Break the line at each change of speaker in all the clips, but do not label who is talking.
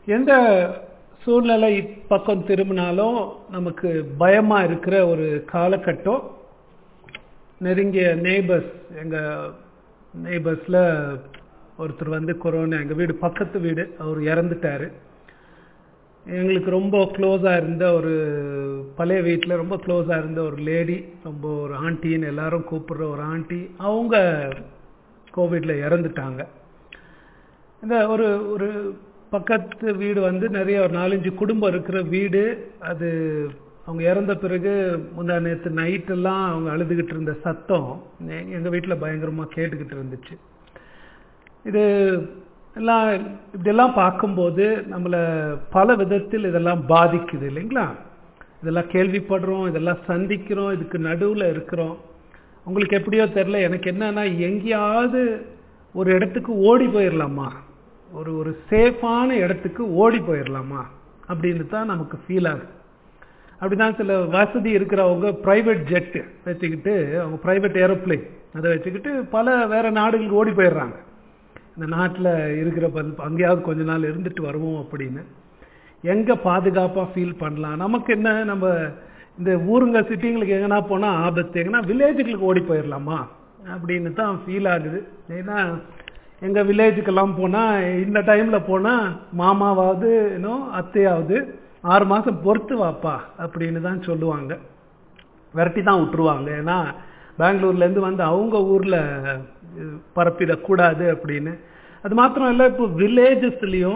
எந்த சூழ்நிலை பக்கம் திரும்பினாலும் நமக்கு பயமா இருக்கிற ஒரு காலகட்டம் நெருங்கிய நெய்பர்ஸ் எங்க நெய்பர்ஸ்ல ஒருத்தர் வந்து கொரோனா எங்க வீடு பக்கத்து வீடு அவர் இறந்துட்டாரு எங்களுக்கு ரொம்ப க்ளோஸாக இருந்த ஒரு பழைய வீட்டில் ரொம்ப க்ளோஸாக இருந்த ஒரு லேடி ரொம்ப ஒரு ஆண்டின்னு எல்லாரும் கூப்பிடுற ஒரு ஆண்டி அவங்க கோவிட்ல இறந்துட்டாங்க இந்த ஒரு ஒரு பக்கத்து வீடு வந்து நிறைய ஒரு நாலஞ்சு குடும்பம் இருக்கிற வீடு அது அவங்க இறந்த பிறகு முந்தா நேற்று நைட்டெல்லாம் அவங்க அழுதுகிட்டு இருந்த சத்தம் எங்கள் வீட்டில் பயங்கரமாக கேட்டுக்கிட்டு இருந்துச்சு இது எல்லாம் இப்படியெல்லாம் பார்க்கும்போது நம்மளை பல விதத்தில் இதெல்லாம் பாதிக்குது இல்லைங்களா இதெல்லாம் கேள்விப்படுறோம் இதெல்லாம் சந்திக்கிறோம் இதுக்கு நடுவில் இருக்கிறோம் உங்களுக்கு எப்படியோ தெரில எனக்கு என்னன்னா எங்கேயாவது ஒரு இடத்துக்கு ஓடி போயிடலாமா ஒரு ஒரு சேஃபான இடத்துக்கு ஓடி போயிடலாமா அப்படின்னு தான் நமக்கு ஃபீல் ஆகுது அப்படிதான் சில வசதி இருக்கிறவங்க ப்ரைவேட் ஜெட்டு வச்சுக்கிட்டு அவங்க ப்ரைவேட் ஏரோப்ளைன் அதை வச்சுக்கிட்டு பல வேற நாடுகளுக்கு ஓடி போயிடுறாங்க இந்த நாட்டில் இருக்கிற அங்கேயாவது கொஞ்ச நாள் இருந்துட்டு வருவோம் அப்படின்னு எங்கே பாதுகாப்பாக ஃபீல் பண்ணலாம் நமக்கு என்ன நம்ம இந்த ஊருங்க சிட்டிங்களுக்கு எங்கன்னா போனால் ஆபத்து எங்கன்னா வில்லேஜுகளுக்கு ஓடி போயிடலாமா அப்படின்னு தான் ஃபீல் ஆகுது ஏன்னா எங்கள் வில்லேஜுக்கெல்லாம் போனால் இந்த டைமில் போனால் மாமாவாவது இன்னும் அத்தையாவது ஆறு மாதம் பொறுத்து வாப்பா அப்படின்னு தான் சொல்லுவாங்க விரட்டி தான் விட்டுருவாங்க ஏன்னா பெங்களூர்லேருந்து வந்து அவங்க ஊரில் பரப்பிடக்கூடாது அப்படின்னு அது மாத்திரம் இல்லை இப்போ வில்லேஜஸ்லேயும்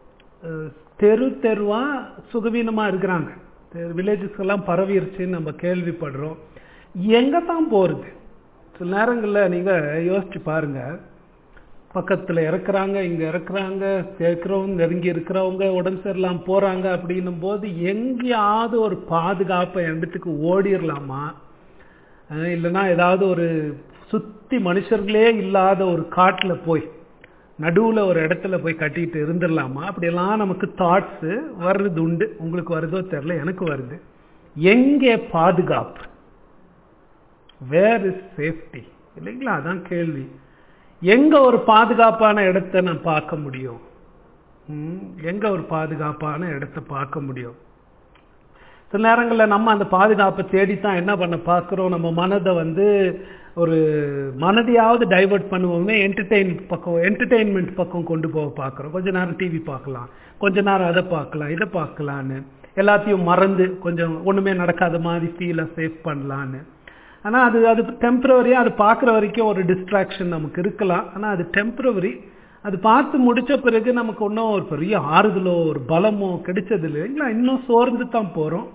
தெரு தெருவாக சுகவீனமாக இருக்கிறாங்க வில்லேஜஸ் எல்லாம் பரவிருச்சுன்னு நம்ம கேள்விப்படுறோம் எங்கே தான் போகிறது சில நேரங்களில் நீங்கள் யோசிச்சு பாருங்கள் பக்கத்தில் இறக்குறாங்க இங்கே இறக்குறாங்க கேட்குறவங்க நெருங்கி இருக்கிறவங்க உடம்பு சரியில்லாம போகிறாங்க அப்படின்னும் போது எங்கேயாவது ஒரு பாதுகாப்பை இடத்துக்கு ஓடிடலாமா இல்லைன்னா ஏதாவது ஒரு சுற்றி மனுஷர்களே இல்லாத ஒரு காட்டில் போய் நடுவில் ஒரு இடத்துல போய் கட்டிட்டு இருந்துடலாமா அப்படியெல்லாம் நமக்கு தாட்ஸு வர்றது உண்டு உங்களுக்கு வருதோ தெரில எனக்கு வருது எங்கே பாதுகாப்பு வேர் இஸ் சேஃப்டி இல்லைங்களா அதான் கேள்வி எங்க ஒரு பாதுகாப்பான இடத்த நான் பார்க்க முடியும் எங்க ஒரு பாதுகாப்பான இடத்த பார்க்க முடியும் சில நேரங்களில் நம்ம அந்த பாதுகாப்பை தேடித்தான் என்ன பண்ண பார்க்குறோம் நம்ம மனதை வந்து ஒரு மனதையாவது டைவெர்ட் பண்ணுவோமே என்டர்டெயின் பக்கம் என்டர்டெயின்மெண்ட் பக்கம் கொண்டு போக பார்க்குறோம் கொஞ்ச நேரம் டிவி பார்க்கலாம் கொஞ்ச நேரம் அதை பார்க்கலாம் இதை பார்க்கலான்னு எல்லாத்தையும் மறந்து கொஞ்சம் ஒன்றுமே நடக்காத மாதிரி ஃபீலை சேவ் பண்ணலான்னு ஆனால் அது அது டெம்பரவரியாக அது பார்க்குற வரைக்கும் ஒரு டிஸ்ட்ராக்ஷன் நமக்கு இருக்கலாம் ஆனால் அது டெம்பரவரி அது பார்த்து முடித்த பிறகு நமக்கு ஒன்றும் ஒரு பெரிய ஆறுதலோ ஒரு பலமோ கிடைச்சது இல்லைங்களா இன்னும் சோர்ந்து தான் போகிறோம்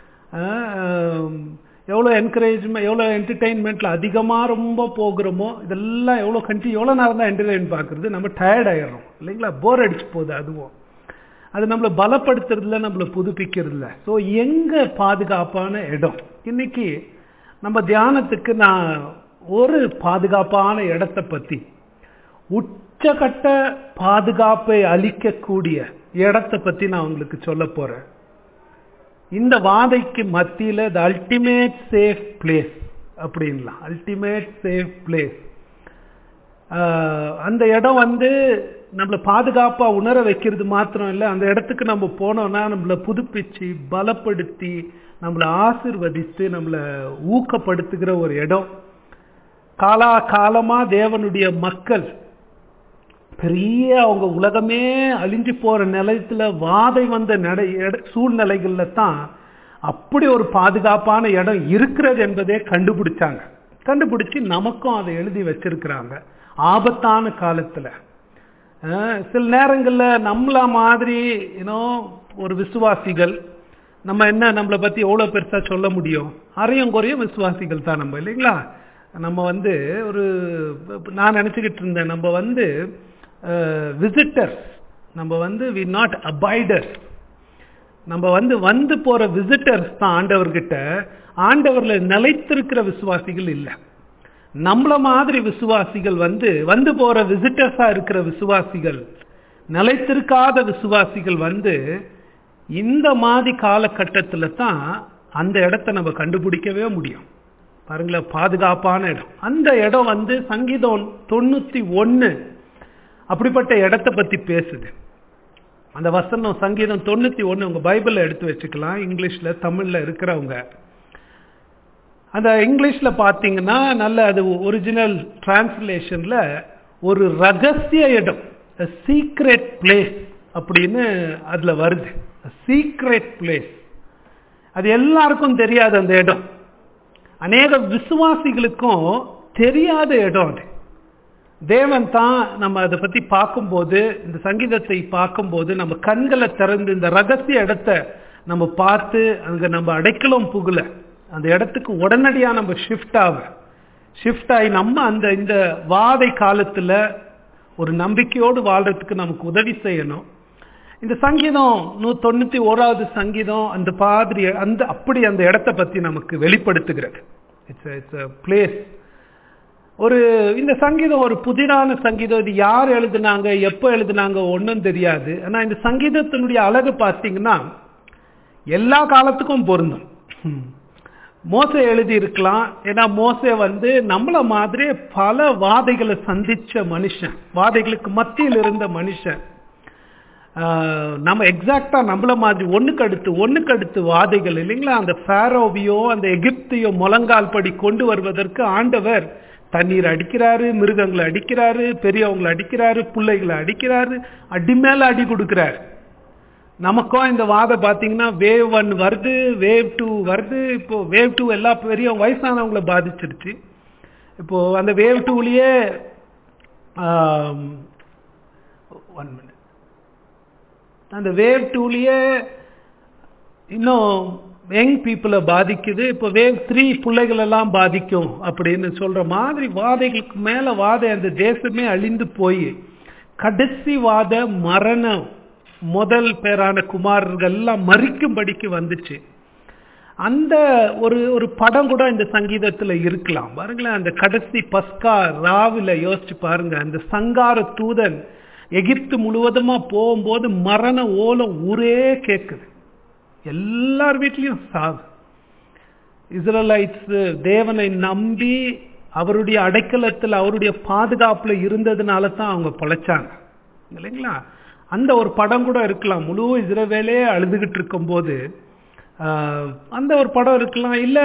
எவ்வளோ என்கரேஜ்மெண்ட் எவ்வளோ என்டர்டெயின்மெண்ட்டில் அதிகமாக ரொம்ப போகிறோமோ இதெல்லாம் எவ்வளோ கண்டி எவ்வளோ நேரம் தான் என்டர்டெயின் பார்க்குறது நம்ம டயர்ட் ஆயிடுறோம் இல்லைங்களா போர் அடிச்சு போகுது அதுவும் அது நம்மளை பலப்படுத்துறதுல நம்மளை புதுப்பிக்கிறதுல ஸோ எங்கே பாதுகாப்பான இடம் இன்னைக்கு நம்ம தியானத்துக்கு நான் ஒரு பாதுகாப்பான இடத்தை பற்றி உச்சகட்ட பாதுகாப்பை அளிக்கக்கூடிய இடத்தை பற்றி நான் உங்களுக்கு சொல்ல போகிறேன் இந்த வாதைக்கு மத்தியில் த அல்டிமேட் சேஃப் பிளேஸ் அப்படின்லாம் அல்டிமேட் சேஃப் பிளேஸ் அந்த இடம் வந்து நம்மளை பாதுகாப்பாக உணர வைக்கிறது மாத்திரம் இல்லை அந்த இடத்துக்கு நம்ம போனோம்னா நம்மளை புதுப்பிச்சு பலப்படுத்தி நம்மளை ஆசிர்வதித்து நம்மளை ஊக்கப்படுத்துகிற ஒரு இடம் காலா காலமாக தேவனுடைய மக்கள் பெரிய அவங்க உலகமே அழிஞ்சு போற நிலையத்துல வாதை வந்த நடை சூழ்நிலைகள்ல தான் அப்படி ஒரு பாதுகாப்பான இடம் இருக்கிறது என்பதே கண்டுபிடிச்சாங்க கண்டுபிடிச்சு நமக்கும் அதை எழுதி வச்சிருக்கிறாங்க ஆபத்தான காலத்துல சில நேரங்கள்ல நம்மள மாதிரி ஏன்னோ ஒரு விசுவாசிகள் நம்ம என்ன நம்மளை பத்தி எவ்வளவு பெருசா சொல்ல முடியும் அரையும் குறையும் விசுவாசிகள் தான் நம்ம இல்லைங்களா நம்ம வந்து ஒரு நான் நினைச்சுக்கிட்டு இருந்தேன் நம்ம வந்து விசிட்டர்ஸ் நம்ம வந்து வி நாட் அபைடர்ஸ் நம்ம வந்து வந்து போற விசிட்டர்ஸ் தான் ஆண்டவர்கிட்ட ஆண்டவர்ல நிலைத்திருக்கிற விசுவாசிகள் இல்லை நம்மள மாதிரி விசுவாசிகள் வந்து வந்து போற விசிட்டர்ஸா இருக்கிற விசுவாசிகள் நிலைத்திருக்காத விசுவாசிகள் வந்து இந்த மாதிரி காலகட்டத்தில் தான் அந்த இடத்த நம்ம கண்டுபிடிக்கவே முடியும் பாருங்களேன் பாதுகாப்பான இடம் அந்த இடம் வந்து சங்கீதம் தொண்ணூத்தி ஒன்னு அப்படிப்பட்ட இடத்தை பத்தி பேசுது அந்த வசனம் சங்கீதம் தொண்ணூத்தி ஒண்ணு உங்க பைபிள்ல எடுத்து வச்சுக்கலாம் இங்கிலீஷ்ல தமிழ்ல இருக்கிறவங்க அந்த இங்கிலீஷ்ல பாத்தீங்கன்னா நல்ல அது ஒரிஜினல் டிரான்ஸ்லேஷன்ல ஒரு ரகசிய இடம் சீக்ரெட் பிளேஸ் அப்படின்னு அதுல வருது சீக்ரெட் பிளேஸ் அது எல்லாருக்கும் தெரியாது அந்த இடம் அநேக விசுவாசிகளுக்கும் தெரியாத இடம் அது தேவன் தான் நம்ம அதை பத்தி பார்க்கும்போது இந்த சங்கீதத்தை பார்க்கும்போது நம்ம கண்களை திறந்து இந்த ரகசிய இடத்த நம்ம பார்த்து அங்க நம்ம அடைக்கலம் புகழ அந்த இடத்துக்கு உடனடியா நம்ம ஷிஃப்ட் ஆக ஷிஃப்ட் ஆகி நம்ம அந்த இந்த வாதை காலத்துல ஒரு நம்பிக்கையோடு வாழ்றதுக்கு நமக்கு உதவி செய்யணும் இந்த சங்கீதம் நூ தொண்ணூத்தி ஓராவது சங்கீதம் அந்த மாதிரி அந்த அப்படி அந்த இடத்தை பத்தி நமக்கு வெளிப்படுத்துகிறது இட்ஸ் இட்ஸ் பிளேஸ் ஒரு இந்த சங்கீதம் ஒரு புதிரான சங்கீதம் இது யார் எழுதுனாங்க எப்போ எழுதுனாங்க ஒன்றும் தெரியாது ஆனா இந்த சங்கீதத்தினுடைய அழகு பார்த்தீங்கன்னா எல்லா காலத்துக்கும் பொருந்தும் மோசை எழுதி இருக்கலாம் ஏன்னா மோசை வந்து நம்மள மாதிரி பல வாதைகளை சந்திச்ச மனுஷன் வாதைகளுக்கு மத்தியில் இருந்த மனுஷன் நம்ம எக்ஸாக்டா நம்மள மாதிரி ஒண்ணுக்கு அடுத்து ஒண்ணுக்கு அடுத்து வாதைகள் இல்லைங்களா அந்த ஃபேரோவியோ அந்த எகிப்தையோ முழங்கால் படி கொண்டு வருவதற்கு ஆண்டவர் தண்ணீர் அடிக்கிறாரு மிருகங்களை அடிக்கிறாரு பெரியவங்களை அடிக்கிறாரு பிள்ளைகளை அடிக்கிறாரு அடி மேல அடி கொடுக்கிறாரு நமக்கும் இந்த வாதம் பார்த்தீங்கன்னா வேவ் ஒன் வருது வேவ் டூ வருது இப்போ வேவ் டூ எல்லா பெரிய வயசானவங்களை பாதிச்சிருச்சு இப்போ அந்த வேவ் டூலயே ஒன் மினிட் அந்த வேவ் டூலயே இன்னும் யங் பீப்புளை பாதிக்குது இப்போ வேவ் த்ரீ பிள்ளைகள் எல்லாம் பாதிக்கும் அப்படின்னு சொல்ற மாதிரி வாதைகளுக்கு மேல வாதை அந்த தேசமே அழிந்து போய் கடைசி வாத மரணம் முதல் பேரான குமாரர்கள் எல்லாம் மறிக்கும்படிக்கு வந்துச்சு அந்த ஒரு ஒரு படம் கூட இந்த சங்கீதத்துல இருக்கலாம் பாருங்களேன் அந்த கடைசி பஸ்கா ராவில யோசிச்சு பாருங்க அந்த சங்கார தூதன் எகிப்து முழுவதுமா போகும்போது மரண ஓலம் ஊரே கேட்குது எல்லார் வீட்லயும் சாகு இஸ்ரலைட்ஸ் தேவனை நம்பி அவருடைய அடைக்கலத்தில் அவருடைய பாதுகாப்புல இருந்ததுனால தான் அவங்க பொழைச்சாங்க இல்லைங்களா அந்த ஒரு படம் கூட இருக்கலாம் முழு இஸ்ரவேலே அழுதுகிட்டு இருக்கும் போது அந்த ஒரு படம் இருக்கலாம் இல்ல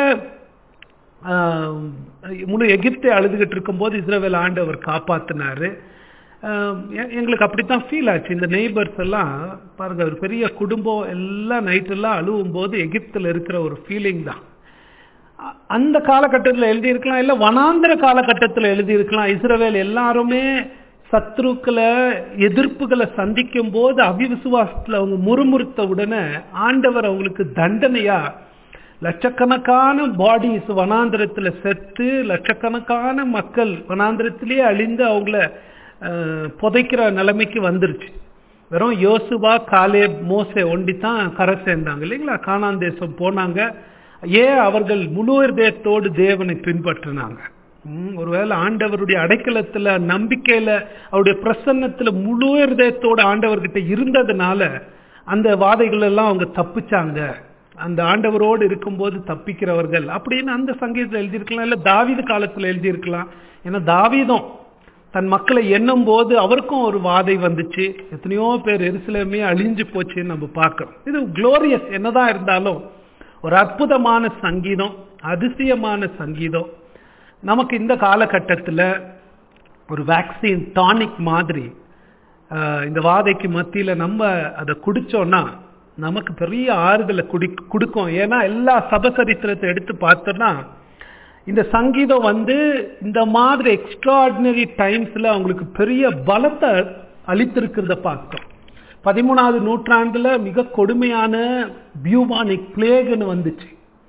முழு எகிப்தை அழுதுகிட்டு இருக்கும் போது இஸ்ரவேல் ஆண்டவர் காப்பாத்தினாரு எங்களுக்கு அப்படித்தான் ஃபீல் ஆச்சு இந்த நெய்பர்ஸ் எல்லாம் பாருங்க ஒரு பெரிய குடும்பம் எல்லாம் நைட் எல்லாம் அழுவும் போது எகிப்தில் இருக்கிற ஒரு ஃபீலிங் தான் அந்த காலகட்டத்தில் எழுதியிருக்கலாம் இல்லை வனாந்திர காலகட்டத்தில் எழுதியிருக்கலாம் இஸ்ரவேல் எல்லாருமே சத்ருக்களை எதிர்ப்புகளை சந்திக்கும் போது அவிவிசுவாசத்தில் அவங்க முறுமுறுத்த உடனே ஆண்டவர் அவங்களுக்கு தண்டனையா லட்சக்கணக்கான பாடிஸ் வனாந்திரத்தில் செத்து லட்சக்கணக்கான மக்கள் வனாந்திரத்திலேயே அழிந்து அவங்கள புதைக்கிற நிலைமைக்கு வந்துருச்சு வெறும் யோசுவா காலே மோசே ஒண்டி தான் கரை சேர்ந்தாங்க இல்லைங்களா காணான் தேசம் போனாங்க ஏன் அவர்கள் முழு இதயத்தோடு தேவனை பின்பற்றினாங்க ஒருவேளை ஆண்டவருடைய அடைக்கலத்துல நம்பிக்கையில அவருடைய பிரசன்னத்துல முழு இதயத்தோடு ஆண்டவர்கிட்ட இருந்ததுனால அந்த வாதைகள் எல்லாம் அவங்க தப்பிச்சாங்க அந்த ஆண்டவரோடு இருக்கும்போது தப்பிக்கிறவர்கள் அப்படின்னு அந்த சங்கீதத்தில் எழுதியிருக்கலாம் இல்ல தாவீது காலத்துல எழுதியிருக்கலாம் ஏன்னா தாவீதம் தன் மக்களை எண்ணும் போது அவருக்கும் ஒரு வாதை வந்துச்சு எத்தனையோ பேர் எருசலேமே அழிஞ்சு போச்சுன்னு நம்ம பார்க்கிறோம் இது குளோரியஸ் என்னதான் இருந்தாலும் ஒரு அற்புதமான சங்கீதம் அதிசயமான சங்கீதம் நமக்கு இந்த காலகட்டத்தில் ஒரு வேக்சின் டானிக் மாதிரி இந்த வாதைக்கு மத்தியில் நம்ம அதை குடிச்சோம்னா நமக்கு பெரிய ஆறுதலை குடி கொடுக்கும் ஏன்னா எல்லா சபசரித்திரத்தை எடுத்து பார்த்தோம்னா இந்த சங்கீதம் வந்து இந்த மாதிரி எக்ஸ்ட்ராடினரி டைம்ஸ்ல அவங்களுக்கு பெரிய பலத்தை அளித்திருக்கிறத பார்க்கிறோம் பதிமூணாவது நூற்றாண்டுல மிக கொடுமையான பியூமானிக் பிளேகுன்னு வந்துச்சு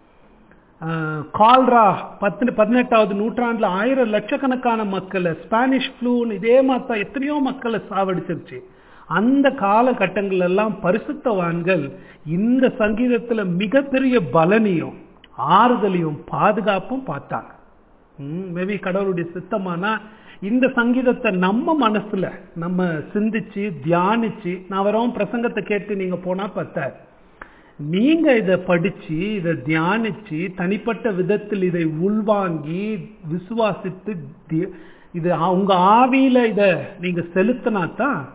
கால்ரா பத்து பதினெட்டாவது நூற்றாண்டுல ஆயிரம் லட்சக்கணக்கான மக்களை ஸ்பானிஷ் ஃப்ளூன்னு இதே மாதிரி எத்தனையோ மக்களை சாவடிச்சிருச்சு அந்த காலகட்டங்கள் எல்லாம் பரிசுத்தவான்கள் இந்த சங்கீதத்துல மிகப்பெரிய பலனையும் ஆறுதலையும் பாதுகாப்பும் பார்த்தாங்க மேபி கடவுளுடைய சித்தமானா இந்த சங்கீதத்தை நம்ம மனசுல நம்ம சிந்திச்சு தியானிச்சு நான் வரவும் பிரசங்கத்தை கேட்டு நீங்க போனா பார்த்தாரு நீங்க இதை படிச்சு இதை தியானிச்சு தனிப்பட்ட விதத்தில் இதை உள்வாங்கி விசுவாசித்து இது உங்க ஆவியில இத நீங்க செலுத்தினா தான்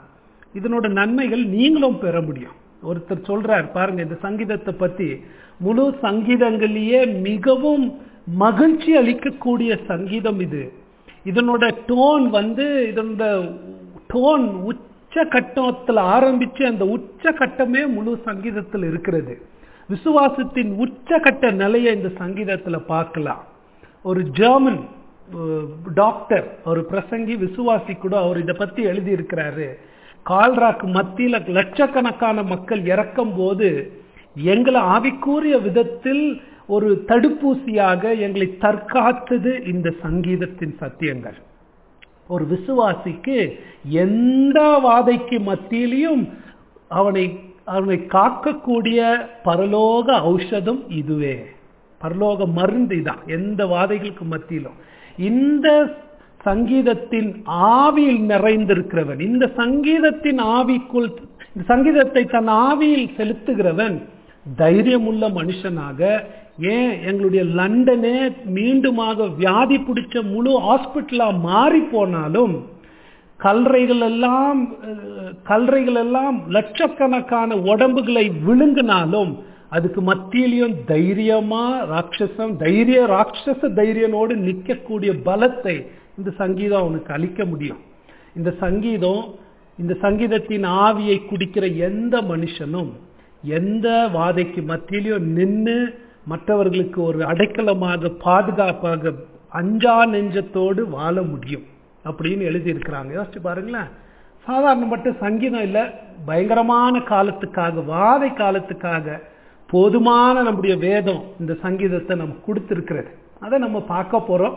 இதனோட நன்மைகள் நீங்களும் பெற முடியும் ஒருத்தர் சொல்றார் பாருங்க இந்த சங்கீதத்தை பத்தி முழு சங்கீதங்களையே மிகவும் மகிழ்ச்சி அளிக்கக்கூடிய சங்கீதம் இது இதனோட டோன் வந்து இதனோட டோன் உச்ச கட்டத்தில் ஆரம்பிச்சு அந்த உச்ச கட்டமே முழு சங்கீதத்தில் இருக்கிறது விசுவாசத்தின் உச்சகட்ட நிலையை இந்த சங்கீதத்தில் பார்க்கலாம் ஒரு ஜெர்மன் டாக்டர் ஒரு பிரசங்கி விசுவாசி கூட அவர் இதை பத்தி எழுதி இருக்கிறாரு கால்ராக்கு மத்தியில லட்சக்கணக்கான மக்கள் இறக்கும் போது எங்களை ஆவிக்கூறிய விதத்தில் ஒரு தடுப்பூசியாக எங்களை தற்காத்தது இந்த சங்கீதத்தின் சத்தியங்கள் ஒரு விசுவாசிக்கு எந்த வாதைக்கு மத்தியிலையும் அவனை அவனை காக்கக்கூடிய பரலோக ஔஷதம் இதுவே பரலோக மருந்து இதான் எந்த வாதைகளுக்கு மத்தியிலும் இந்த சங்கீதத்தின் ஆவியில் நிறைந்திருக்கிறவன் இந்த சங்கீதத்தின் ஆவிக்குள் இந்த சங்கீதத்தை தன் ஆவியில் செலுத்துகிறவன் தைரியமுள்ள மனுஷனாக ஏன் எங்களுடைய லண்டனே மீண்டுமாக வியாதி பிடிச்ச முழு ஹாஸ்பிட்டலா மாறி போனாலும் கல்றைகள் எல்லாம் கல்றைகள் எல்லாம் லட்சக்கணக்கான உடம்புகளை விழுங்கினாலும் அதுக்கு மத்தியிலையும் தைரியமா ராட்சசம் தைரிய ராட்சச தைரியனோடு நிற்கக்கூடிய பலத்தை இந்த சங்கீதம் அவனுக்கு அளிக்க முடியும் இந்த சங்கீதம் இந்த சங்கீதத்தின் ஆவியை குடிக்கிற எந்த மனுஷனும் எந்த வாதைக்கு மத்தியிலையும் நின்று மற்றவர்களுக்கு ஒரு அடைக்கலமாக பாதுகாப்பாக அஞ்சா நெஞ்சத்தோடு வாழ முடியும் அப்படின்னு எழுதியிருக்கிறாங்க யோசிச்சு பாருங்களேன் சாதாரணப்பட்ட சங்கீதம் இல்லை பயங்கரமான காலத்துக்காக வாதை காலத்துக்காக போதுமான நம்முடைய வேதம் இந்த சங்கீதத்தை நம்ம கொடுத்துருக்கிறது அதை நம்ம பார்க்க போகிறோம்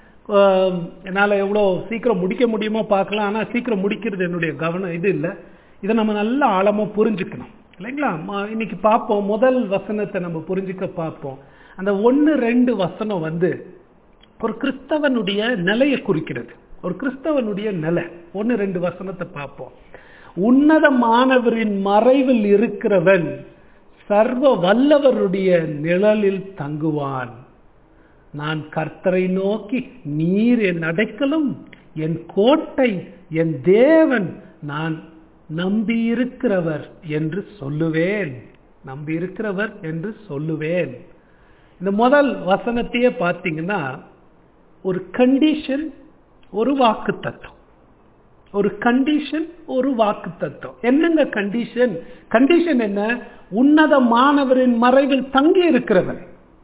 என்னால் எவ்வளோ சீக்கிரம் முடிக்க முடியுமோ பார்க்கலாம் ஆனால் சீக்கிரம் முடிக்கிறது என்னுடைய கவனம் இது இல்லை இதை நம்ம நல்லா ஆழமாக புரிஞ்சுக்கணும் இல்லைங்களா இன்னைக்கு பார்ப்போம் முதல் வசனத்தை நம்ம புரிஞ்சுக்க பார்ப்போம் அந்த ஒன்று ரெண்டு வசனம் வந்து ஒரு கிறிஸ்தவனுடைய நிலையை குறிக்கிறது ஒரு கிறிஸ்தவனுடைய நிலை ஒன்று ரெண்டு வசனத்தை பார்ப்போம் உன்னதமானவரின் மறைவில் இருக்கிறவன் சர்வ வல்லவருடைய நிழலில் தங்குவான் நான் கர்த்தரை நோக்கி நீர் என் அடைக்கலும் என் கோட்டை என் தேவன் நான் நம்பியிருக்கிறவர் என்று சொல்லுவேன் நம்பியிருக்கிறவர் என்று சொல்லுவேன் இந்த முதல் வசனத்தையே பார்த்தீங்கன்னா ஒரு கண்டிஷன் ஒரு வாக்கு தத்துவம் ஒரு கண்டிஷன் ஒரு வாக்கு தத்துவம் என்னங்க கண்டிஷன் கண்டிஷன் என்ன உன்னத மாணவரின் மறைவில் தங்கி இருக்கிறவன்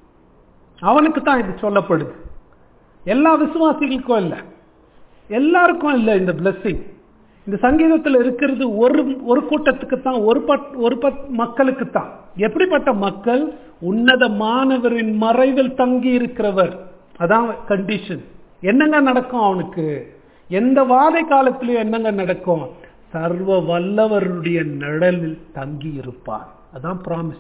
அவனுக்கு தான் இது சொல்லப்படுது எல்லா விசுவாசிகளுக்கும் இல்லை எல்லாருக்கும் இல்லை இந்த பிளஸ்ஸிங் இந்த சங்கீதத்தில் இருக்கிறது ஒரு ஒரு கூட்டத்துக்கு தான் ஒரு பட் ஒரு பட் மக்களுக்கு தான் எப்படிப்பட்ட மக்கள் உன்னத மாணவரின் மறைவில் தங்கி இருக்கிறவர் அதான் கண்டிஷன் என்னங்க நடக்கும் அவனுக்கு எந்த வாதை காலத்திலையும் என்னங்க நடக்கும் சர்வ வல்லவருடைய நிழலில் தங்கி இருப்பான் அதான் ப்ராமிஸ்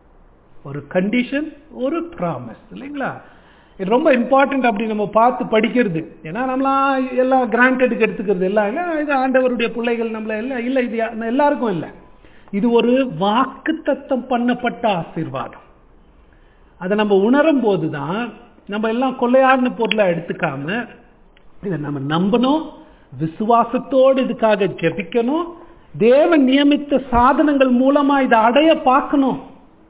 ஒரு கண்டிஷன் ஒரு ப்ராமிஸ் இல்லைங்களா இது ரொம்ப இம்பார்ட்டன்ட் அப்படி நம்ம பார்த்து படிக்கிறது ஏன்னா நம்மளாம் எல்லாம் கிராண்டடுக்கு எடுத்துக்கிறது எல்லாம் இல்லை இது ஆண்டவருடைய பிள்ளைகள் நம்மள எல்லாம் இல்லை இது எல்லாருக்கும் இல்லை இது ஒரு வாக்கு தத்தம் பண்ணப்பட்ட ஆசீர்வாதம் அதை நம்ம உணரும் போது தான் நம்ம எல்லாம் கொள்ளையாடின பொருளை எடுத்துக்காம இதை நம்ம நம்பணும் விசுவாசத்தோடு இதுக்காக ஜெபிக்கணும் தேவன் நியமித்த சாதனங்கள் மூலமா இதை அடைய பார்க்கணும்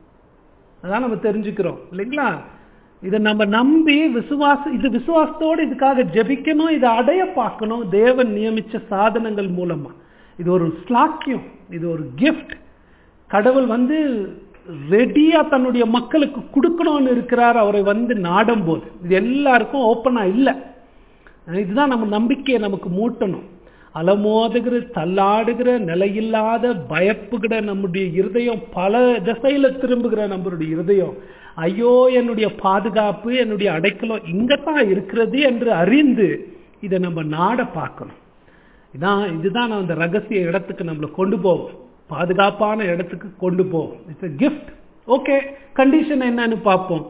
அதான் நம்ம தெரிஞ்சுக்கிறோம் இல்லைங்களா இதை நம்ம நம்பி விசுவாச இது விசுவாசத்தோடு இதுக்காக ஜெபிக்கணும் இதை அடைய பார்க்கணும் தேவன் நியமிச்ச சாதனங்கள் மூலமா இது ஒரு ஸ்லாக்கியம் இது ஒரு கிஃப்ட் கடவுள் வந்து ரெடியா தன்னுடைய மக்களுக்கு கொடுக்கணும்னு இருக்கிறார் அவரை வந்து நாடும் போது இது எல்லாருக்கும் ஓப்பனா இல்லை இதுதான் நம்ம நம்பிக்கையை நமக்கு மூட்டணும் அலமோதுகிற தள்ளாடுகிற நிலையில்லாத பயப்புகிற நம்முடைய இருதயம் பல திசையில திரும்புகிற நம்மளுடைய இருதயம் ஐயோ என்னுடைய பாதுகாப்பு என்னுடைய அடைக்கலம் இங்கதான் இருக்கிறது என்று அறிந்து இதை நம்ம நாட பார்க்கணும் இதான் இதுதான் அந்த ரகசிய இடத்துக்கு நம்மளை கொண்டு போவோம் பாதுகாப்பான இடத்துக்கு கொண்டு போவோம் இட்ஸ் கிஃப்ட் ஓகே கண்டிஷன் என்னன்னு பார்ப்போம்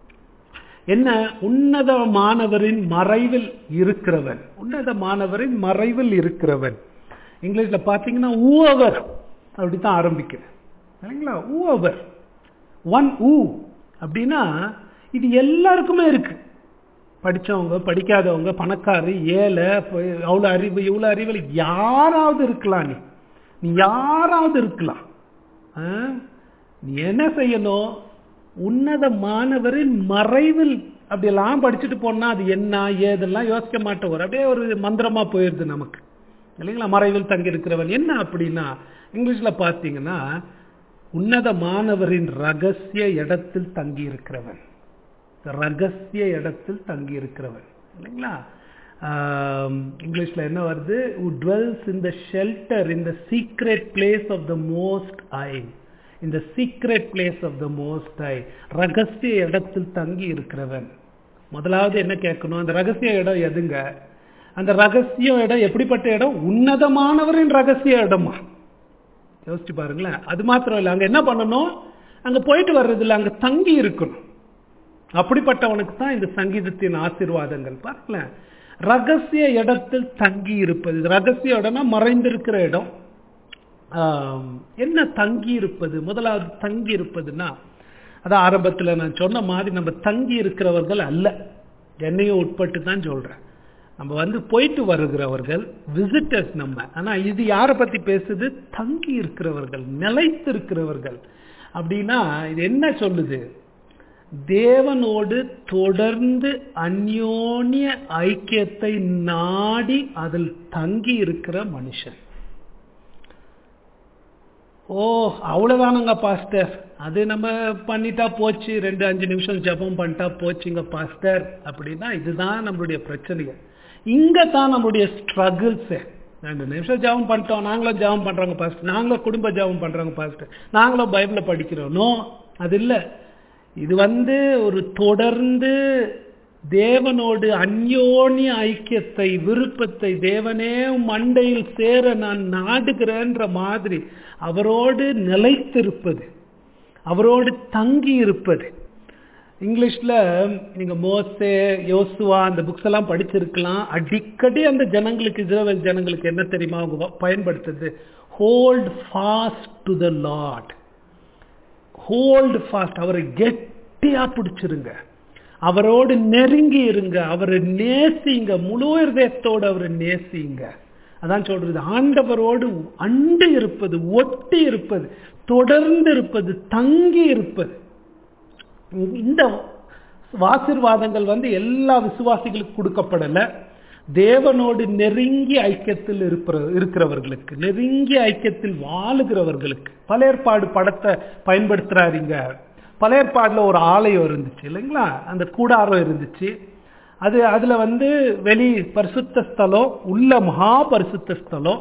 என்ன உன்னத மாணவரின் மறைவில் இருக்கிறவன் உன்னத மாணவரின் மறைவில் இருக்கிறவன் இங்கிலீஷ்ல பாத்தீங்கன்னா ஊவர் அப்படித்தான் ஆரம்பிக்குது இல்லைங்களா ஊவர் ஒன் ஊ அப்படின்னா இது எல்லாருக்குமே இருக்கு படிச்சவங்க படிக்காதவங்க பணக்காரி ஏழை அவ்வளோ அறிவு இவ்வளோ அறிவில் யாராவது இருக்கலாம் நீ நீ யாராவது இருக்கலாம் ஆ? நீ என்ன செய்யணும் உன்னதமானவரின் மறைவில் அப்படியெல்லாம் படிச்சுட்டு போனா அது என்ன ஏதெல்லாம் யோசிக்க மாட்டோம் ஒரு அப்படியே ஒரு மந்திரமா போயிடுது நமக்கு இல்லைங்களா மறைவில் தங்கி இருக்கிறவன் என்ன அப்படின்னா இங்கிலீஷ்ல பார்த்தீங்கன்னா உன்னதமானவரின் ரகசிய இடத்தில் தங்கி இருக்கிறவன் ரகசிய இடத்தில் தங்கி இருக்கிறவன் இல்லைங்களா ஆம், இங்கிலீஷ்ல என்ன வருது who dwells in the shelter in the secret place of the most high in the secret place of the most high ரகசிய இடத்தில் தங்கி இருக்கிறவன் முதலாவது என்ன கேட்கணும் அந்த ரகசிய இடம் எதுங்க அந்த ரகசிய இடம் எப்படிப்பட்ட இடம் உன்னதமானவரின் ரகசிய இடமா யோசிச்சு பாருங்களேன் அது மாத்திரம் இல்லை அங்க என்ன பண்ணணும் அங்க போயிட்டு வர்றதில்ல அங்க தங்கி இருக்கணும் அப்படிப்பட்டவனுக்கு தான் இந்த சங்கீதத்தின் ஆசீர்வாதங்கள் பாருங்களேன் ரகசிய இடத்தில் தங்கி இருப்பது ரகசிய இடம்னா மறைந்திருக்கிற இடம் ஆம், என்ன தங்கி இருப்பது முதலாவது தங்கி இருப்பதுன்னா அதான் ஆரம்பத்தில் நான் சொன்ன மாதிரி நம்ம தங்கி இருக்கிறவர்கள் அல்ல என்னையும் உட்பட்டு தான் சொல்றேன் நம்ம வந்து போயிட்டு வருகிறவர்கள் விசிட்டர்ஸ் நம்ம ஆனா இது யாரை பத்தி பேசுது தங்கி இருக்கிறவர்கள் நிலைத்து இருக்கிறவர்கள் அப்படின்னா இது என்ன சொல்லுது தேவனோடு தொடர்ந்து அந்யோன்ய ஐக்கியத்தை நாடி அதில் தங்கி இருக்கிற மனுஷன் ஓ அவ்வளவுதானுங்க பாஸ்டர் அது நம்ம பண்ணிட்டா போச்சு ரெண்டு அஞ்சு நிமிஷம் ஜெபம் பண்ணிட்டா போச்சுங்க பாஸ்டர் அப்படின்னா இதுதான் நம்மளுடைய பிரச்சனைகள் இங்க தான் நம்மளுடைய ஸ்ட்ரகிள்ஸ் ரெண்டு நிமிஷம் ஜெபம் பண்ணிட்டோம் நாங்களும் ஜெபம் பண்றோங்க பாஸ்டர் நாங்களும் குடும்ப ஜெபம் பண்றோங்க பாஸ்டர் நாங்களும் பைபிளை படிக்கிறோம் நோ அது இல்ல இது வந்து ஒரு தொடர்ந்து தேவனோடு அந்யோன்ய ஐக்கியத்தை விருப்பத்தை தேவனே மண்டையில் சேர நான் நாடுகிறேன்ற மாதிரி அவரோடு நிலைத்திருப்பது அவரோடு தங்கி இருப்பது இங்கிலீஷ்ல நீங்க மோசே யோசுவா அந்த புக்ஸ் எல்லாம் படிச்சிருக்கலாம் அடிக்கடி அந்த ஜனங்களுக்கு இஸ்ரவேல் ஜனங்களுக்கு என்ன தெரியுமா அவங்க வ- பயன்படுத்துறது hold fast to the lord hold fast அவரை கெட்டியா பிடிச்சிருங்க அவரோடு நெருங்கி இருங்க அவரை நேசிங்க முழு இதயத்தோடு அவரை நேசிங்க அதான் சொல்றது ஆண்டவரோடு அண்டு இருப்பது ஒட்டி இருப்பது தொடர்ந்து இருப்பது தங்கி இருப்பது இந்த ஆசீர்வாதங்கள் வந்து எல்லா விசுவாசிகளுக்கும் கொடுக்கப்படல தேவனோடு நெருங்கி ஐக்கியத்தில் இருக்கிற இருக்கிறவர்களுக்கு நெருங்கி ஐக்கியத்தில் வாழுகிறவர்களுக்கு பழையற்பாடு படத்தை பயன்படுத்துறாருங்க பழையற்பாடுல ஒரு ஆலயம் இருந்துச்சு இல்லைங்களா அந்த கூடாரம் இருந்துச்சு அது அதுல வந்து வெளி பரிசுத்த ஸ்தலம் உள்ள மகா பரிசுத்த ஸ்தலம்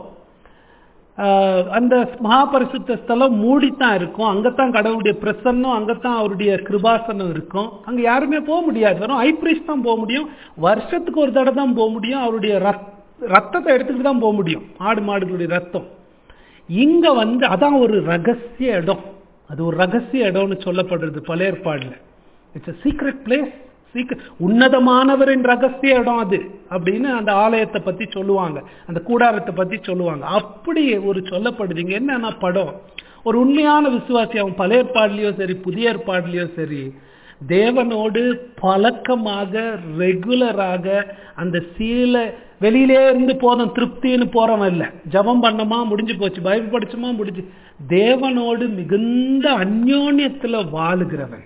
ஆஹ் அந்த மகாபரிசுத்த ஸ்தலம் மூடித்தான் இருக்கும் அங்கத்தான் கடவுளுடைய பிரசன்னம் அங்கத்தான் அவருடைய கிருபாசனம் இருக்கும் அங்க யாருமே போக முடியாது வெறும் ஐப்ரீஸ் தான் போக முடியும் வருஷத்துக்கு ஒரு தடவை தான் போக முடியும் அவருடைய ரத்- ரத்தத்தை எடுத்துக்கிட்டு தான் போக முடியும் ஆடு மாடுகளுடைய ரத்தம் இங்க வந்து அதான் ஒரு ரகசிய இடம் அது ஒரு ரகசிய இடம்னு சொல்லப்படுறது பழைய ஏற்பாடுல இட்ஸ் சீக்ரெட் பிளேஸ் சீக்கிரம் உன்னதமானவரின் ரகசிய இடம் அது அப்படின்னு அந்த ஆலயத்தை பத்தி சொல்லுவாங்க அந்த கூடாரத்தை பத்தி சொல்லுவாங்க அப்படி ஒரு சொல்லப்படுது இங்க என்னன்னா படம் ஒரு உண்மையான விசுவாசி அவன் பழைய ஏற்பாடுலயோ சரி புதிய ஏற்பாடுலயோ சரி தேவனோடு பழக்கமாக ரெகுலராக அந்த சீல வெளியிலே இருந்து போதும் திருப்தின்னு போறவன் இல்ல ஜெபம் பண்ணமா முடிஞ்சு போச்சு பைபிள் படிச்சோமா முடிஞ்சு தேவனோடு மிகுந்த அந்யோன்யத்துல வாழுகிறவன்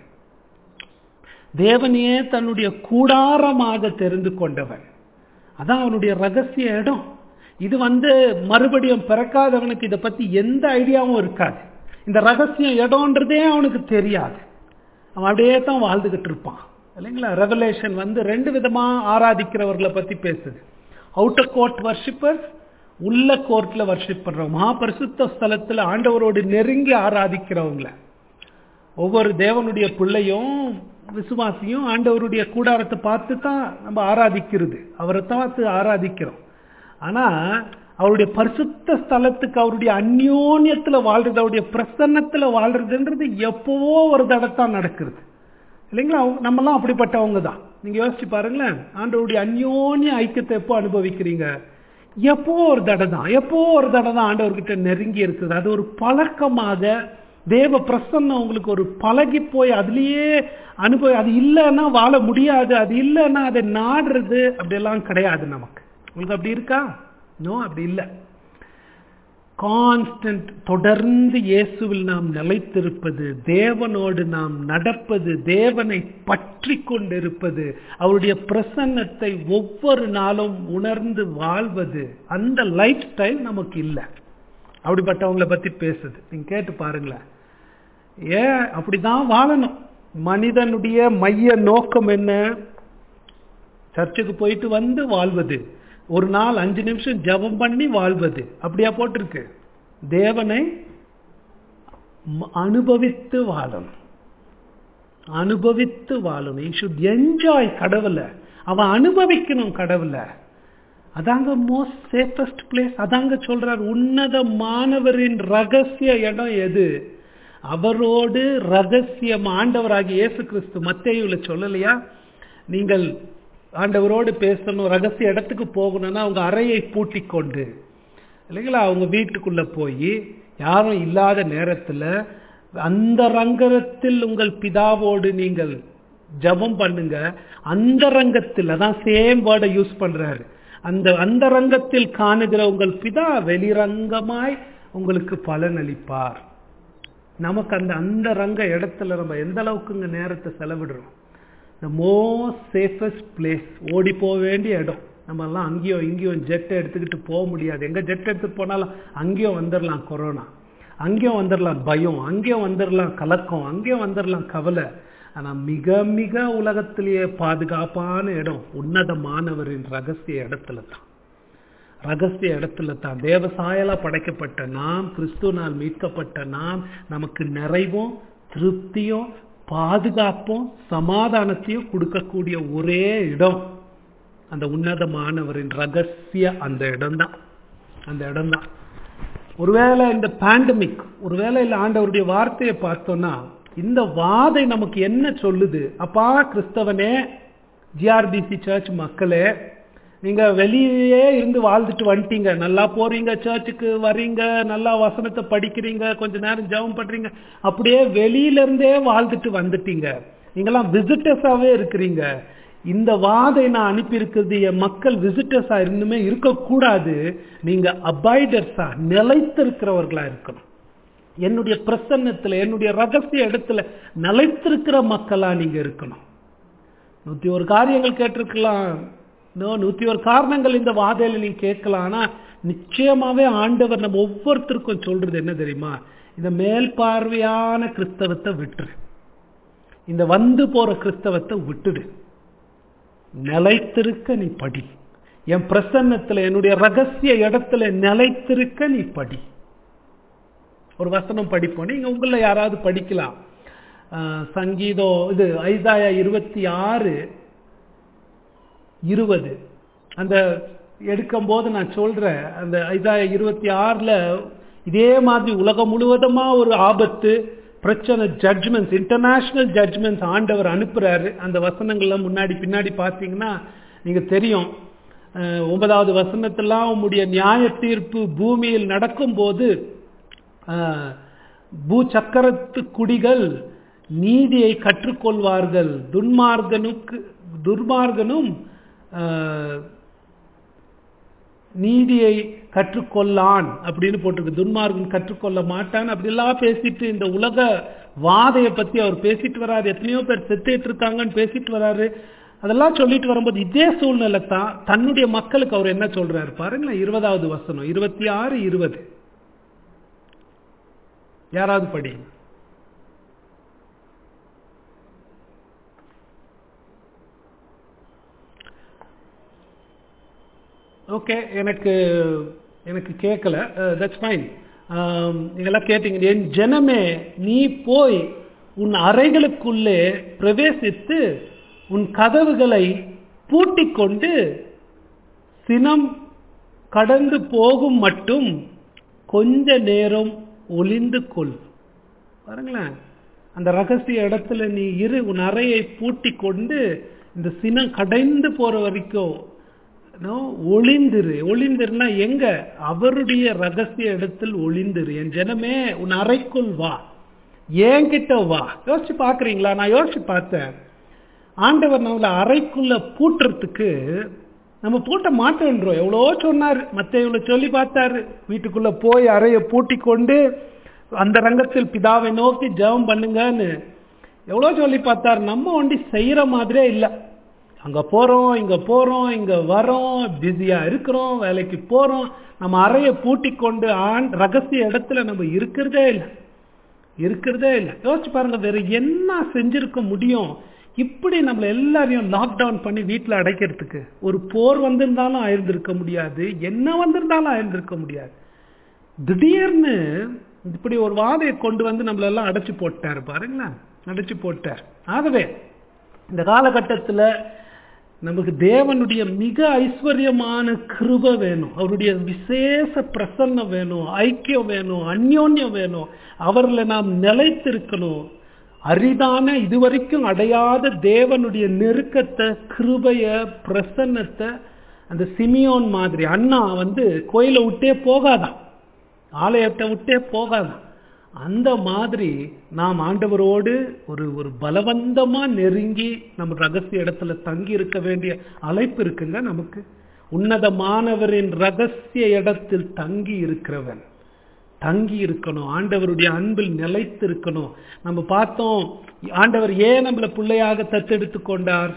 தேவனையே தன்னுடைய கூடாரமாக தெரிந்து கொண்டவன் அதான் அவனுடைய ரகசிய இடம் இது வந்து மறுபடியும் பிறக்காதவனுக்கு இதை பத்தி எந்த ஐடியாவும் இருக்காது இந்த ரகசிய இடம்ன்றதே அவனுக்கு தெரியாது அவன் அப்படியே தான் வாழ்ந்துகிட்டு இருப்பான் இல்லைங்களா ரெவலேஷன் வந்து ரெண்டு விதமா ஆராதிக்கிறவர்களை பத்தி பேசுது அவுட்டர் கோர்ட் வர்ஷிப்பர்ஸ் உள்ள கோர்ட்ல வர்ஷிப் பண்றவங்க மகாபரிசுத்த ஸ்தலத்துல ஆண்டவரோடு நெருங்கி ஆராதிக்கிறவங்கள ஒவ்வொரு தேவனுடைய பிள்ளையும் விசுவாசியும் ஆண்டவருடைய கூடாரத்தை பார்த்து தான் நம்ம ஆராதிக்கிறது அவரை பார்த்து ஆராதிக்கிறோம் ஆனா அவருடைய பரிசுத்த ஸ்தலத்துக்கு அவருடைய அந்யோன்யத்துல வாழ்றது அவருடைய பிரசன்னத்துல வாழ்றதுன்றது எப்பவோ ஒரு தடத்தான் நடக்கிறது இல்லைங்களா அவங்க- நம்மலாம் அப்படிப்பட்டவங்க தான் நீங்க யோசிச்சு பாருங்களேன் ஆண்டவருடைய அந்யோன்ய ஐக்கியத்தை எப்போ அனுபவிக்கிறீங்க எப்போ ஒரு தடவை தான் எப்போ ஒரு தடவை தான் ஆண்டவர்கிட்ட நெருங்கி இருக்குது அது ஒரு பழக்கமாக தேவ பிரசன்னம் உங்களுக்கு ஒரு பழகி போய் அதுலயே அனுபவி அது இல்லைன்னா வாழ முடியாது அது இல்லைன்னா அதை நாடுறது அப்படியெல்லாம் கிடையாது நமக்கு உங்களுக்கு அப்படி இருக்கா நோ அப்படி இல்லை கான்ஸ்டன்ட் தொடர்ந்து இயேசுவில் நாம் நிலைத்திருப்பது தேவனோடு நாம் நடப்பது தேவனை பற்றி கொண்டிருப்பது அவருடைய பிரசன்னத்தை ஒவ்வொரு நாளும் உணர்ந்து வாழ்வது அந்த லைஃப் ஸ்டைல் நமக்கு இல்லை அப்படிப்பட்டவங்களை பத்தி பேசுது நீங்க கேட்டு பாருங்களேன் ஏன் அப்படிதான் வாழணும் மனிதனுடைய மைய நோக்கம் என்ன சர்ச்சுக்கு போயிட்டு வந்து வாழ்வது ஒரு நாள் அஞ்சு நிமிஷம் ஜெபம் பண்ணி வாழ்வது அப்படியா போட்டிருக்கு தேவனை ம- அனுபவித்து வாழணும் அனுபவித்து வாழணும் யூ ஷுட் என்ஜாய் கடவுளை அவன் அனுபவிக்கணும் கடவுளை அதாங்க மோஸ்ட் சேஃபஸ்ட் பிளேஸ் அதாங்க சொல்றார் உன்னத மாணவரின் ரகசிய இடம் எது அவரோடு ரகசியம் ஆண்டவராகிய இயேசு கிறிஸ்து மத்தேயுல சொல்லலையா நீங்கள் ஆண்டவரோடு பேசணும் ரகசிய இடத்துக்கு போகணும்னா அவங்க அறையை பூட்டி கொண்டு இல்லைங்களா அவங்க வீட்டுக்குள்ள போய் யாரும் இல்லாத நேரத்துல அந்த ரங்கத்தில் உங்கள் பிதாவோடு நீங்கள் ஜெபம் பண்ணுங்க அந்த ரங்கத்தில் அதான் சேம் வேர்டை யூஸ் பண்றாரு அந்த அந்த ரங்கத்தில் காணுகிற உங்கள் பிதா வெளிரங்கமாய் உங்களுக்கு பலன் அளிப்பார் நமக்கு அந்த அந்த ரங்க இடத்துல நம்ம எந்த அளவுக்குங்க நேரத்தை செலவிடுறோம் த மோஸ்ட் சேஃபஸ்ட் பிளேஸ் ஓடி போக வேண்டிய இடம் நம்ம எல்லாம் அங்கேயோ இங்கேயோ ஜெட் எடுத்துக்கிட்டு போக முடியாது எங்க ஜெட் எடுத்துட்டு போனாலும் அங்கேயும் வந்துடலாம் கொரோனா அங்கேயும் வந்துடலாம் பயம் அங்கேயும் வந்துடலாம் கலக்கம் அங்கேயும் வந்துடலாம் கவலை ஆனா மிக மிக உலகத்திலேயே பாதுகாப்பான இடம் உன்னதமானவரின் ரகசிய இடத்துல தான் ரகசிய இடத்துல தான் தேவசாயலா படைக்கப்பட்ட நாம் கிறிஸ்துவனால் மீட்கப்பட்ட நாம் நமக்கு நிறைவும் திருப்தியும் பாதுகாப்பும் சமாதானத்தையும் கொடுக்கக்கூடிய ஒரே இடம் அந்த உன்னதமானவரின் ரகசிய அந்த இடம்தான் அந்த இடம்தான் ஒருவேளை இந்த பேண்டமிக் ஒருவேளை இல்ல ஆண்டவருடைய வார்த்தையை பார்த்தோம்னா இந்த வாதை நமக்கு என்ன சொல்லுது அப்பா கிறிஸ்தவனே ஜிஆர்பிசி சர்ச் மக்களே நீங்க வெளியே இருந்து வாழ்ந்துட்டு வந்துட்டீங்க நல்லா போறீங்க சர்ச்சுக்கு வர்றீங்க நல்லா வசனத்தை படிக்கிறீங்க கொஞ்ச நேரம் ஜெபம் பண்றீங்க அப்படியே வெளியில இருந்தே வாழ்ந்துட்டு வந்துட்டீங்க நீங்கெல்லாம் விசிட்டர்ஸாவே இருக்கிறீங்க இந்த வாதை நான் அனுப்பி இருக்கிறது என் மக்கள் விசிட்டர்ஸா இன்னுமே இருக்கக்கூடாது நீங்க அபாய்டர்ஸா நிலைத்திருக்கிறவர்களா இருக்கணும் என்னுடைய பிரசன்னத்துல என்னுடைய ரகசிய இடத்துல நிலைத்திருக்கிற மக்களா நீங்க இருக்கணும் நூத்தி ஒரு காரியங்கள் கேட்டிருக்கலாம் இன்னும் நூத்தி ஒரு காரணங்கள் இந்த வாதையில நீங்க கேட்கலாம் ஆனா நிச்சயமாவே ஆண்டவர் நம்ம ஒவ்வொருத்தருக்கும் சொல்றது என்ன தெரியுமா இந்த மேல் பார்வையான கிறிஸ்தவத்தை விட்டுரு இந்த வந்து போற கிறிஸ்தவத்தை விட்டுடு நிலைத்திருக்க நீ படி என் பிரசன்னத்துல என்னுடைய ரகசிய இடத்துல நிலைத்திருக்க நீ படி ஒரு வசனம் படிப்போம் நீங்க உங்கள யாராவது படிக்கலாம் ஆஹ் சங்கீதம் இது ஐசாயா இருபத்தி ஆறு இருபது அந்த எடுக்கும் போது நான் சொல்றேன் அந்த ஐசாயா இருபத்தி ஆறுல இதே மாதிரி உலகம் முழுவதுமா ஒரு ஆபத்து பிரச்சனை ஜட்ஜ்மெண்ட்ஸ் இன்டர்நேஷனல் ஜட்ஜ்மெண்ட்ஸ் ஆண்டவர் அனுப்புறாரு அந்த வசனங்கள்லாம் முன்னாடி பின்னாடி பார்த்தீங்கன்னா நீங்க தெரியும் அஹ் ஒன்பதாவது வசனத்தெல்லாம் உம்முடைய நியாய தீர்ப்பு பூமியில் நடக்கும்போது ஆஹ், பூச்சக்கரத்து குடிகள் நீதியை கற்றுக்கொள்வார்கள் துன்மார்கனுக்கு துர்மார்கனும் ஆஹ், நீதியை கற்றுக்கொள்ளான் அப்படின்னு போட்டிருக்கு துன்மார்கன் கற்றுக்கொள்ள மாட்டான் அப்படிலாம் பேசிட்டு இந்த உலக வாதையை பத்தி அவர் பேசிட்டு வராரு எத்தனையோ பேர் செத்துட்டு இருக்காங்கன்னு பேசிட்டு வராரு அதெல்லாம் சொல்லிட்டு வரும்போது இதே சூழ்நிலை தான் தன்னுடைய மக்களுக்கு அவர் என்ன சொல்றாரு பாருங்களேன் இருபதாவது வசனம் இருபத்தி ஆறு இருபது யாராவது படி ஓகே எனக்கு எனக்கு கேட்கல தட்ஸ் ஃபைன் நீங்களாம் கேட்டீங்க என் ஜனமே நீ போய் உன் அறைகளுக்குள்ளே பிரவேசித்து உன் கதவுகளை பூட்டிக் கொண்டு சினம் கடந்து போகும் மட்டும் கொஞ்ச நேரம் ஒளிந்து கொள் பாருங்களேன் அந்த ரகசிய இடத்துல நீ இரு உன் அறையை பூட்டி கொண்டு இந்த சினம் கடைந்து போற வரைக்கும் no, ஒளிந்திரு ஒளிந்திருனா எங்க அவருடைய ரகசிய இடத்தில் ஒளிந்திரு என் ஜனமே உன் அறைக்குள் வா என்கிட்ட வா யோசிச்சு பாக்குறீங்களா நான் யோசிச்சு பார்த்தேன் ஆண்டவர் நம்மளை அறைக்குள்ள பூட்டுறதுக்கு நம்ம பூட்ட மாட்டேன்றோம் எவ்வளோ சொன்னார் மற்ற இவ்வளோ சொல்லி பார்த்தாரு வீட்டுக்குள்ள போய் அறையை பூட்டி கொண்டு அந்த ரங்கத்தில் பிதாவை நோக்கி ஜெபம் பண்ணுங்கன்னு எவ்வளோ சொல்லி பார்த்தாரு நம்ம ஒண்டி செய்யற மாதிரியே இல்லை அங்க போறோம் இங்க போறோம் இங்க வரோம் பிஸியா இருக்கிறோம் வேலைக்கு போறோம் நம்ம அறையை பூட்டி கொண்டு ஆண் ரகசிய இடத்துல நம்ம இருக்கிறதே இல்லை இருக்கிறதே இல்லை யோசிச்சு பாருங்க வேற என்ன செஞ்சிருக்க முடியும் இப்படி நம்மள எல்லாரையும் லாக்டவுன் பண்ணி வீட்டில் அடைக்கிறதுக்கு ஒரு போர் வந்திருந்தாலும் ஆயிருந்திருக்க முடியாது என்ன வந்திருந்தாலும் ஆயிருந்திருக்க முடியாது திடீர்னு இப்படி ஒரு வாதையை கொண்டு வந்து நம்மளெல்லாம் அடைச்சு போட்டார் பாருங்களேன் அடைச்சு போட்டார் ஆகவே இந்த காலகட்டத்தில் நமக்கு தேவனுடைய மிக ஐஸ்வர்யமான கிருப வேணும் அவருடைய விசேஷ பிரசன்னம் வேணும் ஐக்கியம் வேணும் அந்யோன்யம் வேணும் அவரில் நாம் நிலைத்திருக்கணும் அரிதான இதுவரைக்கும் அடையாத தேவனுடைய நெருக்கத்தை கிருபைய பிரசன்னத்தை அந்த சிமியோன் மாதிரி அண்ணா வந்து கோயிலை விட்டே போகாதான் ஆலயத்தை விட்டே போகாதான் அந்த மாதிரி நாம் ஆண்டவரோடு ஒரு ஒரு பலவந்தமா நெருங்கி நம்ம ரகசிய இடத்துல தங்கி இருக்க வேண்டிய அழைப்பு இருக்குங்க நமக்கு உன்னதமானவரின் ரகசிய இடத்தில் தங்கி இருக்கிறவன் தங்கி இருக்கணும் ஆண்டவருடைய அன்பில் நிலைத்து இருக்கணும் நம்ம பார்த்தோம் ஆண்டவர் ஏன் நம்மள பிள்ளையாக தத்தெடுத்து கொண்டார்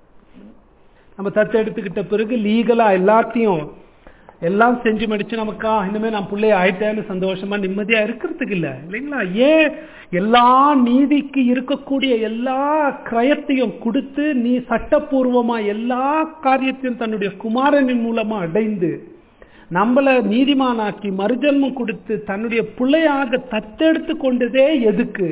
நம்ம தத்தெடுத்துக்கிட்ட பிறகு லீகலா எல்லாத்தையும் எல்லாம் செஞ்சு முடிச்சு நமக்கா இனிமே நான் பிள்ளைய ஆயிட்டேன்னு சந்தோஷமா நிம்மதியா இருக்கிறதுக்கு இல்ல இல்லைங்களா ஏன் எல்லா நீதிக்கு இருக்கக்கூடிய எல்லா கிரயத்தையும் கொடுத்து நீ சட்டப்பூர்வமா எல்லா காரியத்தையும் தன்னுடைய குமாரனின் மூலமா அடைந்து நம்மள நீதிமானாக்கி மறுஜன்மம் கொடுத்து தன்னுடைய பிள்ளையாக தத்தெடுத்து கொண்டதே எதுக்கு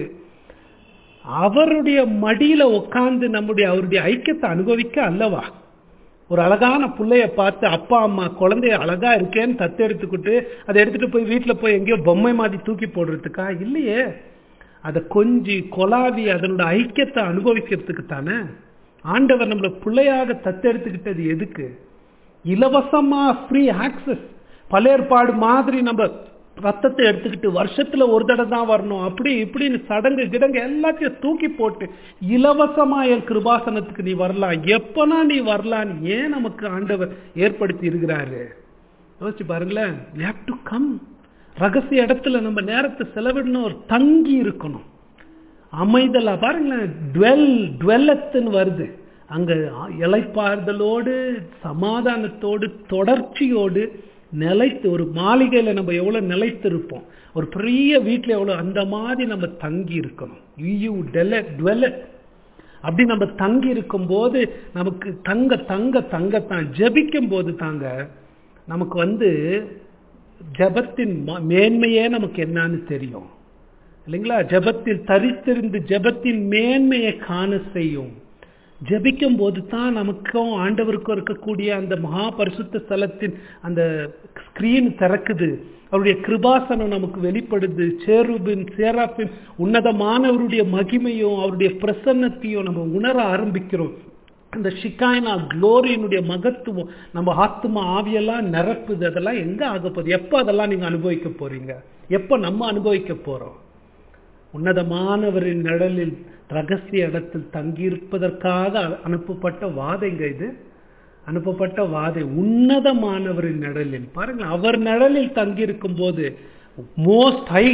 அவருடைய மடியில உட்கார்ந்து நம்முடைய அவருடைய ஐக்கியத்தை அனுபவிக்க அல்லவா ஒரு அழகான பிள்ளைய பார்த்து அப்பா அம்மா குழந்தைய அழகா இருக்கேன்னு தத்து எடுத்துக்கிட்டு அதை எடுத்துட்டு போய் வீட்டில் போய் எங்கேயோ பொம்மை மாதிரி தூக்கி போடுறதுக்கா இல்லையே அதை கொஞ்சி கொலாவி அதனோட ஐக்கியத்தை அனுபவிக்கிறதுக்கு தானே ஆண்டவர் நம்மள பிள்ளையாக தத்தெடுத்துக்கிட்டது எதுக்கு இலவசமா ஃப்ரீ ஆக்சஸ் பழையற்பாடு மாதிரி நம்ம ரத்தத்தை எடுத்துக்கிட்டு வருஷத்துல ஒரு தடவை தான் வரணும் அப்படி இப்படின்னு சடங்கு கிடங்கு எல்லாத்தையும் தூக்கி போட்டு இலவசமா என் கிருபாசனத்துக்கு நீ வரலாம் எப்பனா நீ வரலாம் ஏன் நமக்கு ஆண்டவர் ஏற்படுத்தி இருக்கிறாரு யோசிச்சு பாருங்களேன் ஹேவ் டு கம் ரகசிய இடத்துல நம்ம நேரத்தை செலவிடணும் ஒரு தங்கி இருக்கணும் அமைதலா பாருங்களேன் டுவெல் டுவெல்லத்துன்னு வருது அங்க இலைப்பாறுதலோடு சமாதானத்தோடு தொடர்ச்சியோடு நிலைத்து ஒரு மாளிகையில நம்ம எவ்வளவு நிலைத்து இருப்போம் ஒரு பெரிய வீட்டுல எவ்வளவு அந்த மாதிரி நம்ம தங்கி இருக்கணும் யூ டுவெலட் அப்படி நம்ம தங்கி இருக்கும் போது நமக்கு தங்க தங்க தங்கத்தான் ஜபிக்கும் போது தாங்க நமக்கு வந்து ஜபத்தின் மேன்மையே நமக்கு என்னன்னு தெரியும் இல்லைங்களா ஜபத்தில் தரித்திருந்து ஜபத்தின் மேன்மையை காண செய்யும் ஜபிக்கும் போது தான் நமக்கும் ஆண்டவருக்கும் இருக்கக்கூடிய அந்த மகா பரிசுத்த ஸ்தலத்தின் அந்த ஸ்கிரீன் திறக்குது அவருடைய கிருபாசனம் நமக்கு வெளிப்படுது சேருபின் சேராப்பின் உன்னதமானவருடைய மகிமையும் அவருடைய பிரசன்னத்தையும் நம்ம உணர ஆரம்பிக்கிறோம் அந்த ஷிகாயினா குளோரியினுடைய மகத்துவம் நம்ம ஆத்மா ஆவியெல்லாம் நிரப்புது அதெல்லாம் எங்க ஆக போகுது எப்போ அதெல்லாம் நீங்க அனுபவிக்க போறீங்க எப்போ நம்ம அனுபவிக்க போறோம் உன்னதமானவரின் நிழலில் ரகசிய இடத்தில் தங்கியிருப்பதற்காக அனுப்பப்பட்ட வாதைங்க இது அனுப்பப்பட்ட வாதை உன்னதமானவரின் நிழலில் பாருங்க அவர் நிழலில் தங்கியிருக்கும் போது மோஸ்ட் ஹை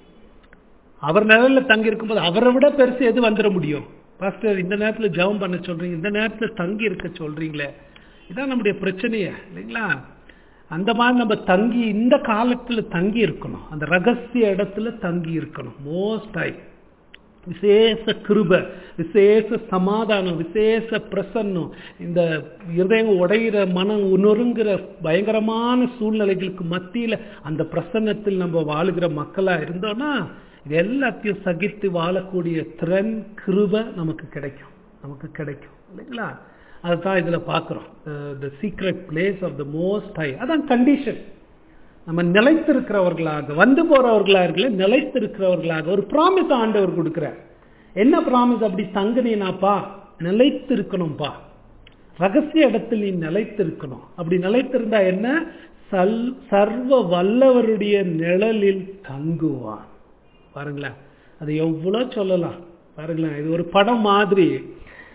அவர் நிழலில் தங்கியிருக்கும் போது அவரை விட பெருசு எது வந்துட முடியும் பாஸ்டர் இந்த நேரத்தில் ஜெபம் பண்ண சொல்றீங்க இந்த நேரத்தில் தங்கி இருக்க சொல்றீங்களே இதான் நம்முடைய பிரச்சனையே இல்லைங்களா அந்த மாதிரி நம்ம தங்கி இந்த காலத்தில் தங்கி இருக்கணும் அந்த ரகசிய இடத்துல தங்கி இருக்கணும் மோஸ்ட் ஹை விசேஷ கிருப விசேஷ சமாதானம் விசேஷ பிரசன்னம் இந்த இருதயம் உடைகிற மனம் நொறுங்குற பயங்கரமான சூழ்நிலைகளுக்கு மத்தியில் அந்த பிரசன்னத்தில் நம்ம வாழுகிற மக்களா இருந்தோம்னா இது எல்லாத்தையும் சகித்து வாழக்கூடிய திறன் கிருப நமக்கு கிடைக்கும் நமக்கு கிடைக்கும் இல்லைங்களா அதுதான் இதுல பார்க்குறோம் the secret place of the most high அதான் கண்டிஷன் நம்ம நிலைத்திருக்கிறவர்களாக வந்து போறவர்களாக இருக்கல நிலைத்திருக்கிறவர்களாக ஒரு ப்ராமிஸ் ஆண்டவர் கொடுக்கிறார் என்ன ப்ராமிஸ் அப்படி தங்குனீனாப்பா நிலைத்து இருக்கணும்ப்பா ரகசிய இடத்தில் நீ நிலைத்திருக்கணும் அப்படி நிலைத்திருந்தா என்ன சல் சர்வ வல்லவருடைய நிழலில் தங்குவான் பாருங்களேன் அது எவ்வளோ சொல்லலாம் பாருங்களேன் இது ஒரு படம் மாதிரி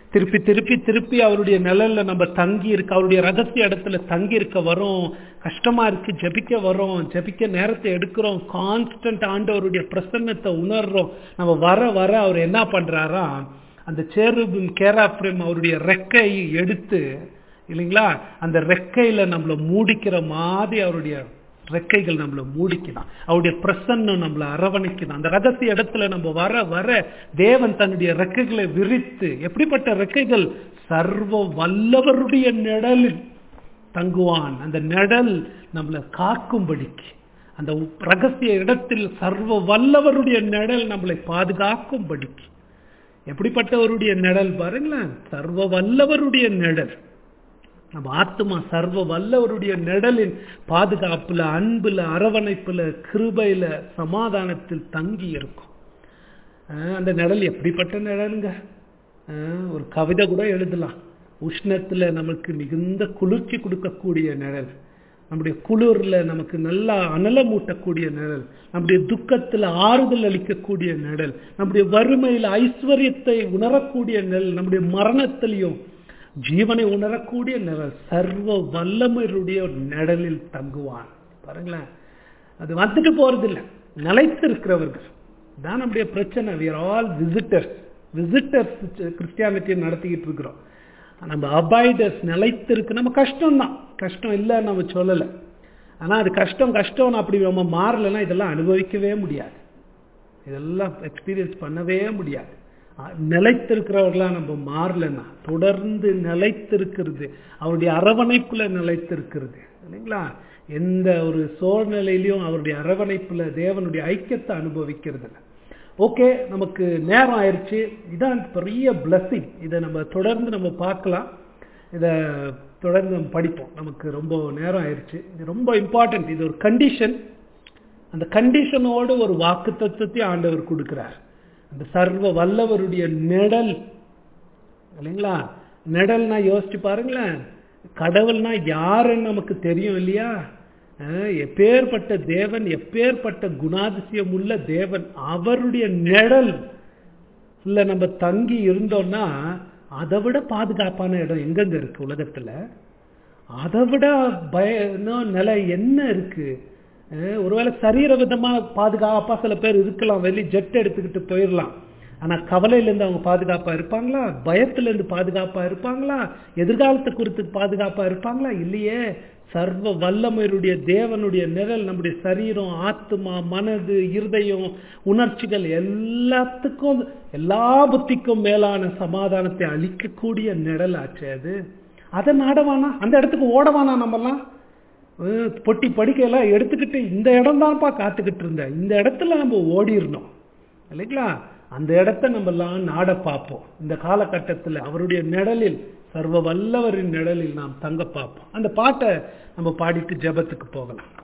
திருப்பி திருப்பி திருப்பி அவருடைய நிழல்ல நம்ம தங்கி இருக்க அவருடைய ரகசிய இடத்துல தங்கி இருக்க வரோம் கஷ்டமா இருக்கு ஜெபிக்க வரோம் ஜெபிக்க நேரத்தை எடுக்கிறோம் கான்ஸ்டன்ட் ஆண்டவருடைய பிரசன்னத்தை உணர்றோம் நம்ம வர வர அவர் என்ன பண்றாரா அந்த சேருபின் கேராப்ரிம் அவருடைய ரெக்கையை எடுத்து இல்லைங்களா அந்த ரெக்கையில நம்மள மூடிக்கிற மாதிரி அவருடைய ரெக்கைகள் நம்மள மூடிக்கலாம் அவருடைய பிரசன்னம் நம்மள அரவணைக்கணும் அந்த ரகசிய இடத்துல நம்ம வர வர தேவன் தன்னுடைய ரெக்கைகளை விரித்து எப்படிப்பட்ட ரெக்கைகள் சர்வ வல்லவருடைய நிழலில் தங்குவான் அந்த நிழல் நம்மளை காக்கும்படிக்கு அந்த ரகசிய இடத்தில் சர்வ வல்லவருடைய நிழல் நம்மளை பாதுகாக்கும்படிக்கு எப்படிப்பட்டவருடைய நிழல் பாருங்களேன் சர்வ வல்லவருடைய நிழல் நம்ம ஆத்மா சர்வ வல்லவருடைய நிழலின் பாதுகாப்புல அன்புல அரவணைப்புல கிருபையில சமாதானத்தில் தங்கி இருக்கும் அஹ் அந்த நிழல் எப்படிப்பட்ட நிழலுங்க அஹ் ஒரு கவிதை கூட எழுதலாம் உஷ்ணத்துல நமக்கு மிகுந்த குளிர்ச்சி கொடுக்கக்கூடிய நிழல் நம்முடைய குளிர்ல நமக்கு நல்லா அனலமூட்டக்கூடிய நிழல் நம்முடைய துக்கத்துல ஆறுதல் அளிக்கக்கூடிய நிழல் நம்முடைய வறுமையில ஐஸ்வர்யத்தை உணரக்கூடிய நிழல் நம்முடைய மரணத்திலையும் ஜீவனை உணரக்கூடிய நிழல் சர்வ வல்லமையுடைய நிழலில் தங்குவான் பாருங்களேன் அது வந்துட்டு போறதில்லை நிலைத்து இருக்கிறவர்கள் தான் நம்முடைய பிரச்சனை we are all visitors visitors கிறிஸ்டியானிட்டியை நடத்திக்கிட்டு இருக்கிறோம் நம்ம அபாய்டர்ஸ் நிலைத்து இருக்கு நம்ம கஷ்டம் தான் கஷ்டம் இல்லைன்னு நம்ம சொல்லலை ஆனா அது கஷ்டம் கஷ்டம்னு அப்படி நம்ம மாறலைன்னா இதெல்லாம் அனுபவிக்கவே முடியாது இதெல்லாம் எக்ஸ்பீரியன்ஸ் பண்ணவே முடியாது நிலைத்திருக்கிறவர்களா நம்ம மாறலன்னா தொடர்ந்து நிலைத்திருக்கிறது அவருடைய அரவணைப்புல நிலைத்திருக்கிறது இல்லைங்களா எந்த ஒரு சூழ்நிலையிலையும் அவருடைய அரவணைப்புல தேவனுடைய ஐக்கியத்தை அனுபவிக்கிறது இல்லை ஓகே நமக்கு நேரம் ஆயிடுச்சு இதான் பெரிய பிளஸ்ஸிங் இதை நம்ம தொடர்ந்து நம்ம பார்க்கலாம் இதை தொடர்ந்து நம்ம படிப்போம் நமக்கு ரொம்ப நேரம் ஆயிடுச்சு இது ரொம்ப இம்பார்ட்டன்ட் இது ஒரு கண்டிஷன் அந்த கண்டிஷனோடு ஒரு வாக்கு தத்துவத்தை ஆண்டவர் கொடுக்கிறார் அந்த சர்வ வல்லவருடைய நிழல் இல்லைங்களா நிழல்னா யோசிச்சு பாருங்களேன் கடவுள்னா யாருன்னு நமக்கு தெரியும் இல்லையா எப்பேற்பட்ட தேவன் எப்பேற்பட்ட குணாதிசயம் உள்ள தேவன் அவருடைய நிழல் இல்ல நம்ம தங்கி இருந்தோம்னா அதை விட பாதுகாப்பான இடம் எங்கெங்க இருக்கு உலகத்துல அதை விட பய நிலை என்ன இருக்கு ஒருவேளை சரீர விதமா பாதுகாப்பா சில பேர் இருக்கலாம் வெளி ஜெட் எடுத்துக்கிட்டு போயிடலாம் ஆனா கவலையில இருந்து அவங்க பாதுகாப்பா இருப்பாங்களா பயத்துல இருந்து பாதுகாப்பா இருப்பாங்களா எதிர்காலத்தை குறித்து பாதுகாப்பா இருப்பாங்களா இல்லையே சர்வ வல்லமையுடைய தேவனுடைய நிழல் நம்முடைய சரீரம் ஆத்மா மனது இருதயம் உணர்ச்சிகள் எல்லாத்துக்கும் எல்லா புத்திக்கும் மேலான சமாதானத்தை அளிக்கக்கூடிய நிழல் ஆச்சு அது அதை நாடவானா அந்த இடத்துக்கு ஓடவானா நம்மலாம் பொட்டி படிக்கையெல்லாம் எடுத்துக்கிட்டு இந்த இடம் தான்ப்பா காத்துக்கிட்டு இருந்தேன் இந்த இடத்துல நம்ம ஓடிடணும் இல்லைங்களா அந்த இடத்த நம்ம எல்லாம் நாட பார்ப்போம் இந்த காலகட்டத்தில் அவருடைய நிழலில் சர்வ வல்லவரின் நிழலில் நாம் தங்க பார்ப்போம் அந்த பாட்டை நம்ம பாடிட்டு ஜபத்துக்கு போகலாம்